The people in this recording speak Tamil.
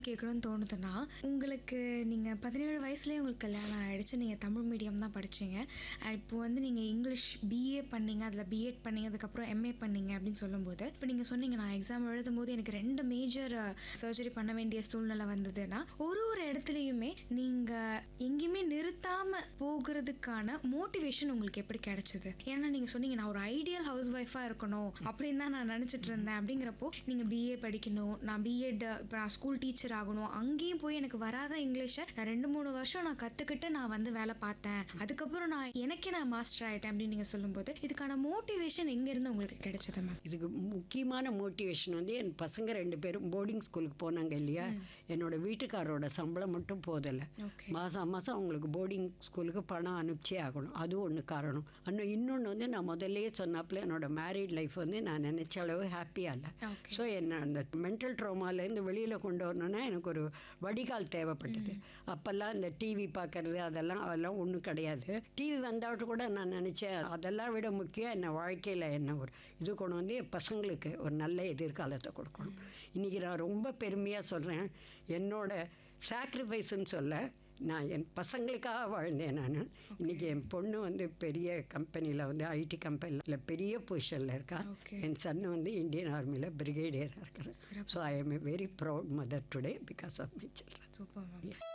கேட்கணும்னு தோணுதுன்னா உங்களுக்கு நீங்கள் பதினேழு வயசுலேயே உங்களுக்கு கல்யாணம் ஆயிடுச்சு நீங்கள் தமிழ் மீடியம் தான் படிச்சீங்க And இப்போ வந்து நீங்கள் இங்கிலீஷ் பிஏ பண்ணீங்க அதில் பிஎட் பண்ணீங்க அதுக்கப்புறம் எம்ஏ பண்ணீங்க அப்படின்னு சொல்லும்போது இப்போ நீங்கள் சொன்னீங்க நான் எக்ஸாம் எழுதும் போது எனக்கு ரெண்டு மேஜர் சர்ஜரி பண்ண வேண்டிய சூழ்நிலை வந்ததுன்னா ஒரு ஒரு இடத்துலையுமே நீங்கள் எங்கேயுமே நிறுத்தாமல் போகிறதுக்கான மோட்டிவேஷன் உங்களுக்கு எப்படி கிடைச்சது ஏன்னா நீங்கள் சொன்னீங்க நான் ஒரு ஐடியல் ஹவுஸ் ஒய்ஃபாக இருக்கணும் அப்படின்னு தான் நான் நினச்சிட்டு இருந்தேன் அப்படிங்கிறப்போ நீங்கள் பிஏ படிக்கணும் நான் பிஎட் இப்போ நான் ஸ்கூல் டீச்சர் ஆகணும் அங்கேயும் போய் எனக்கு வராத இங்கிலீஷை நான் ரெண்டு மூணு வருஷம் நான் கற்றுக்கிட்டு நான் வந்து வேலை பார்த்தேன் அதுக்கப்புறம் நான் எனக்கே நான் மாஸ்டர் ஆகிட்டேன் அப்படின்னு நீங்கள் சொல்லும்போது இதுக்கான மோட்டிவேஷன் எங்கேருந்து உங்களுக்கு கிடைச்சது மேம் இதுக்கு முக்கியமான மோட்டிவேஷன் வந்து என் பசங்க ரெண்டு பேரும் போர்டிங் ஸ்கூலுக்கு போனாங்க இல்லையா என்னோட வீட்டுக்காரோட சம்பளம் மட்டும் போதலை ஓகே மாதம் மாதம் அவங்களுக்கு போர்டிங் ஸ்கூலுக்கு பணம் அனுப்பிச்சே ஆகணும் அது ஒன்று காரணம் இன்னும் இன்னொன்று வந்து நான் முதல்லயே சொன்னாப்புல என்னோட மேரீட் லைஃப் வந்து நான் நினச்ச அளவு ஹாப்பியாக இல்லை Okay. ஸோ என்ன அந்த மென்டல் ட்ரோமாலேருந்து வெளியில் கொண்டு வரணுன்னா எனக்கு ஒரு வடிகால் தேவைப்பட்டது அப்போல்லாம் இந்த டிவி பார்க்கறது அதெல்லாம் அதெல்லாம் ஒன்றும் கிடையாது டிவி வந்தாட்டு கூட நான் நினச்சேன் அதெல்லாம் விட முக்கியம் என்ன வாழ்க்கையில் என்ன ஒரு இது கொண்டு வந்து என் பசங்களுக்கு ஒரு நல்ல எதிர்காலத்தை கொடுக்கணும் இன்றைக்கி நான் ரொம்ப பெருமையாக சொல்கிறேன் என்னோட சாக்ரிஃபைஸ்ன்னு சொல்ல நான் என் பசங்களுக்காக வாழ்ந்தேன் நான் இன்றைக்கி என் பொண்ணு வந்து பெரிய கம்பெனியில் வந்து ஐடி கம்பெனியில் பெரிய பொசிஷனில் இருக்கா Okay. என் சன்னு வந்து இந்தியன் ஆர்மியில் பிரிகேடியராக இருக்கிறேன் so I am a very proud mother today because of my children super ma'am